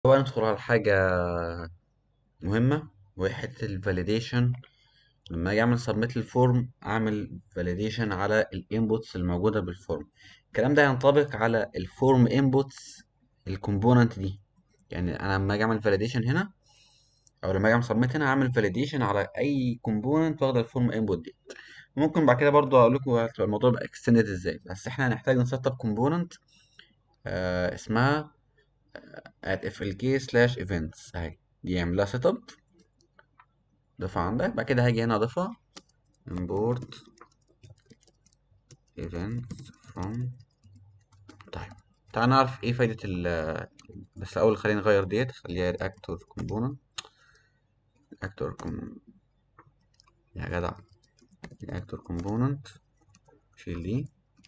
طبعا ندخل على حاجة مهمة وهي حتة الفاليديشن لما اجي اعمل سبميت للفورم اعمل فاليديشن على الانبوتس الموجودة بالفورم الكلام ده ينطبق على الفورم انبوتس الكومبوننت دي يعني انا لما اجي اعمل فاليديشن هنا او لما اجي اعمل سبميت هنا هعمل فاليديشن على اي كومبوننت واخده الفورم انبوت دي ممكن بعد كده برضو اقول لكم هتبقى الموضوع بقى اكستندد ازاي بس احنا هنحتاج نسطب كومبوننت آه اسمها at flk slash events اهي دي يعمل لها سيت اب ضيفها عندك بعد كده هاجي هنا اضيفها import events from طيب تعال نعرف ايه فايدة ال بس الاول خلينا نغير ديت خليها reactor component reactor com... يا جدع reactor component شيل دي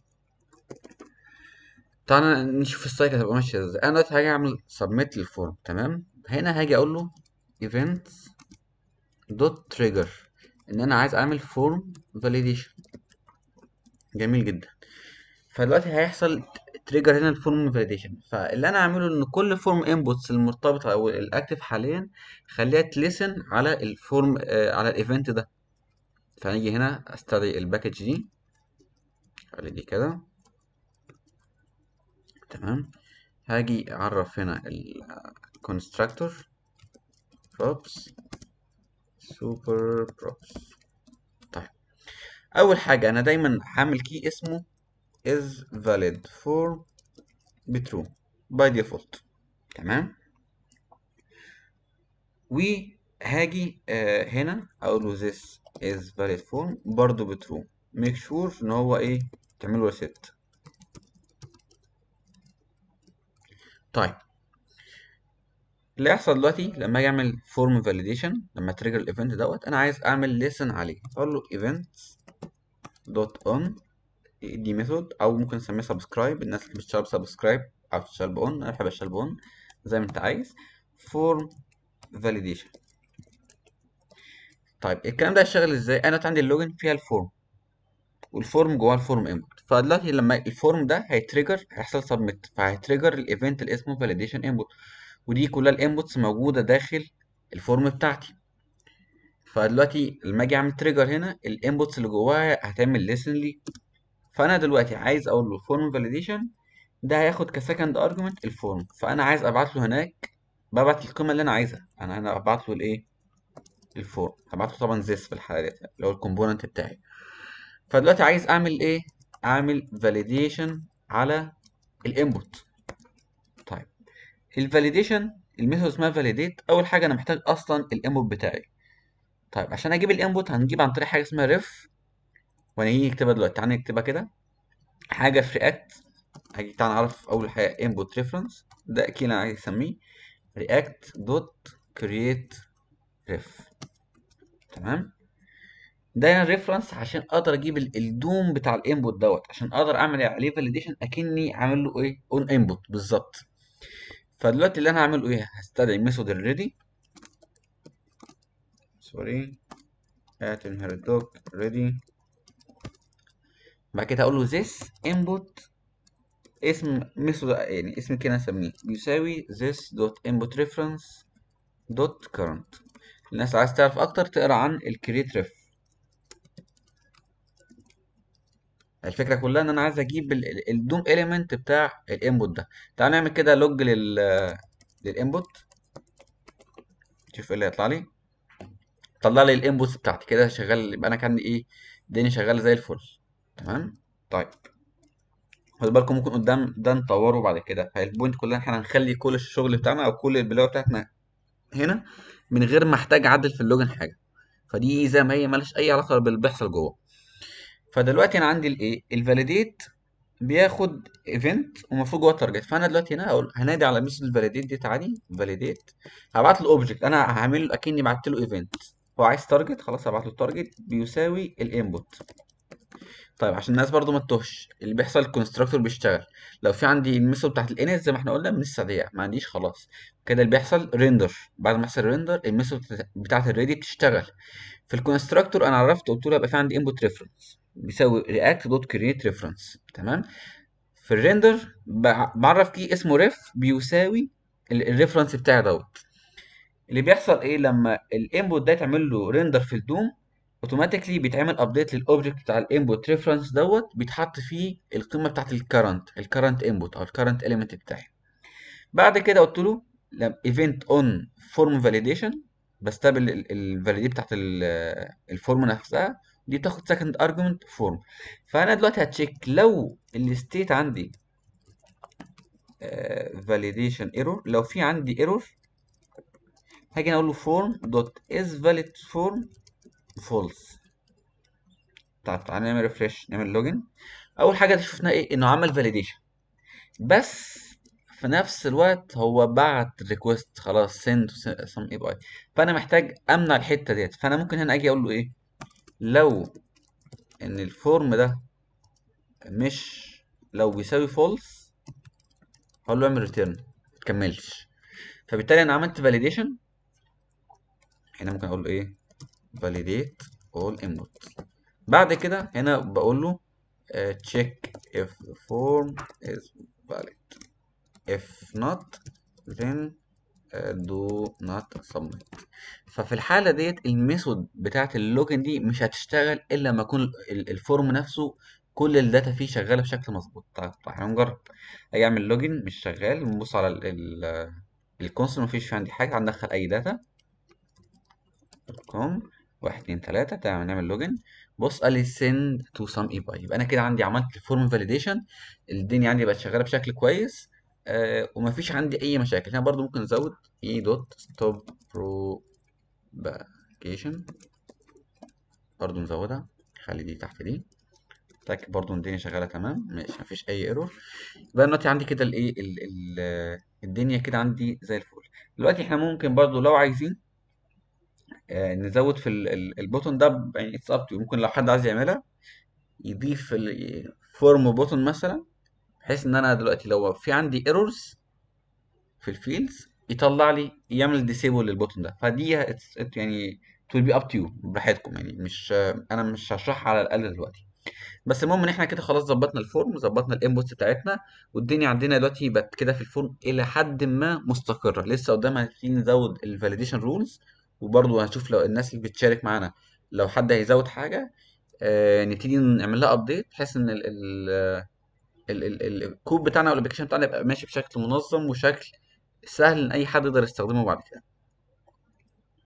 تعالى نشوف السايكل هتبقى ماشيه ازاي انا دلوقتي هاجي اعمل سبميت للفورم تمام هنا هاجي اقول له events دوت trigger ان انا عايز اعمل فورم validation جميل جدا فدلوقتي هيحصل تريجر هنا الفورم فاليديشن فاللي انا اعمله ان كل فورم انبوتس المرتبطه او الاكتف حاليا خليها تليسن على الفورم آه على الايفنت ده فنيجي هنا استدعي الباكج دي خلي دي كده تمام هاجي اعرف هنا الكونستراكتور props super props طيب اول حاجه انا دايما هعمل كي اسمه is valid for بترو by default تمام وهاجي آه هنا اقول له this is valid for برضو بترو make sure ان هو ايه تعمله reset طيب اللي يحصل دلوقتي لما اجي اعمل فورم فاليديشن لما تريجر الايفنت دوت انا عايز اعمل ليسن عليه اقول له events دوت اون دي ميثود او ممكن نسميها سبسكرايب الناس اللي بتشتغل بسبسكرايب او بتشتغل باون انا بحب اشتغل باون زي ما انت عايز فورم فاليديشن طيب الكلام ده هيشتغل ازاي انا عندي اللوجن فيها الفورم والفورم جواه الفورم انبوت فدلوقتي لما الفورم ده هيتريجر هيحصل سبميت فهيتريجر الايفنت اللي اسمه فاليديشن انبوت ودي كلها الانبوتس موجوده داخل الفورم بتاعتي فدلوقتي لما اجي اعمل تريجر هنا الانبوتس اللي جواها هتعمل ليسن لي فانا دلوقتي عايز اقول له فورم فاليديشن ده هياخد كسكند ارجمنت الفورم فانا عايز ابعت له هناك ببعت القيمه اللي انا عايزها انا هنا ابعت له الايه الفورم هبعت له طبعا زيس في الحاله ديت اللي هو الكومبوننت بتاعي فدلوقتي عايز اعمل ايه اعمل فاليديشن على الانبوت طيب الفاليديشن الميثود اسمها فاليديت اول حاجه انا محتاج اصلا الانبوت بتاعي طيب عشان اجيب الانبوت هنجيب عن طريق حاجه اسمها ريف وهنيجي نكتبها دلوقتي تعالى نكتبها كده حاجه في رياكت هاجي تعالى نعرف اول حاجه انبوت ريفرنس ده اكيد انا عايز اسميه react دوت create ref تمام ده ريفرنس عشان اقدر اجيب الدوم بتاع الانبوت دوت عشان اقدر اعمل عليه فاليديشن اكني عامل له ايه اون انبوت بالظبط فدلوقتي اللي انا هعمله ايه هستدعي ميثود الريدي سوري at inherit doc ready بعد كده هقول له this input اسم ميثود يعني اسم كده اسميه بيساوي this dot input reference dot current الناس اللي عايز تعرف اكتر تقرا عن الكريت ريف الفكره كلها ان انا عايز اجيب الدوم اليمنت بتاع الانبوت ده تعال نعمل كده لوج لل للانبوت شوف ايه اللي هيطلع لي طلع لي الانبوتس بتاعتي كده شغال يبقى انا كان ايه الدنيا شغاله زي الفل تمام طيب خدوا بالكم ممكن قدام ده نطوره بعد كده فالبوينت كلها احنا هنخلي كل الشغل بتاعنا او كل البلاوه بتاعتنا هنا من غير ما احتاج اعدل في اللوجن حاجه فدي زي ما هي مالهاش اي علاقه باللي بيحصل جوه فدلوقتي انا عندي الايه الفاليديت بياخد ايفنت ومفروض جوه التارجت فانا دلوقتي هنا هقول هنادي على ميثود الفاليديت دي عادي فاليديت هبعت له اوبجكت انا هعمل له اكني بعت له ايفنت هو عايز تارجت خلاص هبعت له التارجت بيساوي الانبوت طيب عشان الناس برضو ما تتوهش اللي بيحصل الكونستراكتور بيشتغل لو في عندي الميثود بتاعت الانت زي ما احنا قلنا لسه دقيقه ما عنديش خلاص كده اللي بيحصل ريندر بعد ما يحصل ريندر الميثود بتاعت الريدي بتشتغل في الكونستراكتور انا عرفت قلت له يبقى في عندي انبوت ريفرنس بيساوي رياكت دوت كرييت ريفرنس تمام في الريندر بعرف كي اسمه ريف بيساوي الريفرنس بتاعي دوت اللي بيحصل ايه لما الانبوت ده يتعمل له ريندر في الدوم اوتوماتيكلي بيتعمل ابديت للاوبجكت بتاع الانبوت ريفرنس دوت بيتحط فيه القيمه بتاعت الكرنت الكرنت انبوت او الكرنت اليمنت بتاعي بعد كده قلت له ايفنت اون فورم فاليديشن بستقبل الفاليديت بتاعت الفورم نفسها دي بتاخد سكند ارجمنت فورم فانا دلوقتي هتشيك لو الستيت عندي فاليديشن ايرور لو في عندي ايرور هاجي اقول له فورم دوت از فاليد فورم فولس طب تعالى نعمل ريفريش نعمل لوجن اول حاجه شفنا ايه انه عمل فاليديشن بس في نفس الوقت هو بعت ريكوست خلاص سند سم اي باي فانا محتاج امنع الحته ديت فانا ممكن هنا اجي اقول له ايه لو ان الفورم ده مش لو بيساوي فولس هقول له اعمل ريتيرن متكملش فبالتالي انا عملت فاليديشن هنا ممكن اقول له ايه validate all input بعد كده هنا بقول له uh, check if the form is valid if not then uh, do not submit ففي الحالة ديت الميثود بتاعت اللوجن دي مش هتشتغل الا لما يكون الفورم نفسه كل الداتا فيه شغالة بشكل مظبوط طيب احنا نجرب اجي اعمل لوجن مش شغال نبص على الكونسول مفيش عندي حاجة هندخل اي داتا كوم واحد اتنين تلاتة تمام نعمل لوجن بص قال لي send to some EPI يبقى انا كده عندي عملت الفورم فاليديشن الدنيا عندي بقت شغاله بشكل كويس آه ومفيش عندي اي مشاكل هنا برضو ممكن نزود e دوت ستوب propagation برضو نزودها خلي دي تحت دي تاك برضو الدنيا شغاله تمام ماشي مفيش اي ايرور يبقى دلوقتي عندي كده الايه الدنيا كده عندي زي الفل دلوقتي احنا ممكن برضو لو عايزين آه نزود في البوتون ده يعني اتس اب ممكن لو حد عايز يعملها يضيف فورم بوتون مثلا بحيث ان انا دلوقتي لو في عندي ايرورز في الفيلدز يطلع لي يعمل ديسيبل للبوتون ده فدي يعني تو بي اب تو براحتكم يعني مش انا مش هشرحها على الاقل دلوقتي بس المهم ان احنا كده خلاص ظبطنا الفورم ظبطنا الانبوتس بتاعتنا والدنيا عندنا دلوقتي بقت كده في الفورم الى حد ما مستقره لسه قدامنا هنبتدي نزود الفاليديشن رولز وبرضه هنشوف لو الناس اللي بتشارك معانا لو حد هيزود حاجه آه نبتدي نعمل لها ابديت بحيث ان ال ال ال الكود بتاعنا او الابلكيشن بتاعنا يبقى ماشي بشكل منظم وشكل سهل ان اي حد يقدر يستخدمه بعد كده